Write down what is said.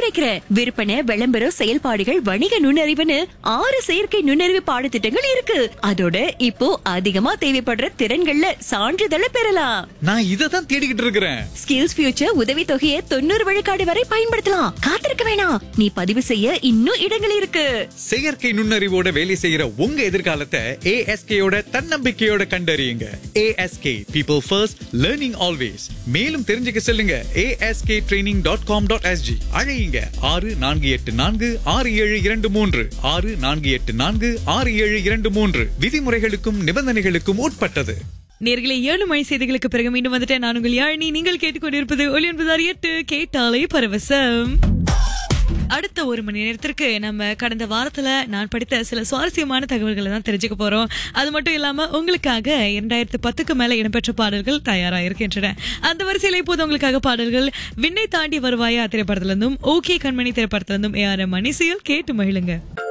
இருக்கிறேன் விற்பனை விளம்பரம் செயல்பாடுகள் வணிக நுண்ணறிவுன்னு ஆறு செயற்கை நுண்ணறிவு பாடத்திட்டங்கள் இருக்கு அதோட இப்போ அதிகமா தேவைப்படுற திறன்கள்ல சான்றிதழை பெறலாம் நான் இதை தான் தேடிக்கிட்டு இருக்கிறேன் ஸ்கில்ஸ் ஃபியூச்சர் உதவி தொகையை தொண்ணூறு விழுக்காடு வரை பயன்படுத்தலாம் காத்திருக்க வேணாம் நீ பதிவு செய்ய இன்னும் இடங்கள் இருக்கு செயற்கை நுண்ணறிவோட வேலை செய்யற உங்க எதிர்காலத்தை ஏஎஸ்கேயோட தன்னம்பிக்கையோட கண்டறியுங்க A S K people first learning always மேலும் தெரிஞ்சுக்க செல்லுங்க A S K training dot com dot S G அழையுங்க ஆறு நான்கு எட்டு நான்கு ஆறு ஏழு இரண்டு மூன்று ஆறு நான்கு எட்டு நான்கு ஆறு ஏழு இரண்டு மூன்று விதிமுறைகளுக்கும் நிபந்தனைகளுக்கும் உட்பட்டது நேர்களை ஏழு மணி செய்திகளுக்கு பிறகு மீண்டும் வந்துட்டேன் நான் உங்கள் யாழினி நீங்கள் கேட்டுக்கொண்டிருப்பது ஒளி ஒன்பதாறு எட்டு கேட்டாலே பரவசம் அடுத்த ஒரு மணி நேரத்திற்கு நம்ம கடந்த வாரத்துல நான் படித்த சில சுவாரஸ்யமான தகவல்களை தான் தெரிஞ்சுக்க போறோம் அது மட்டும் இல்லாம உங்களுக்காக இரண்டாயிரத்து பத்துக்கு மேல இடம்பெற்ற பாடல்கள் தயாரா இருக்கின்றன அந்த வரிசையில இப்போது உங்களுக்காக பாடல்கள் விண்ணை தாண்டி வருவாயா திரைப்படத்திலிருந்தும் ஓகே கண்மணி திரைப்படத்திலிருந்தும் ஏ ஆர் மணிசியல் கேட்டு மகிழுங்க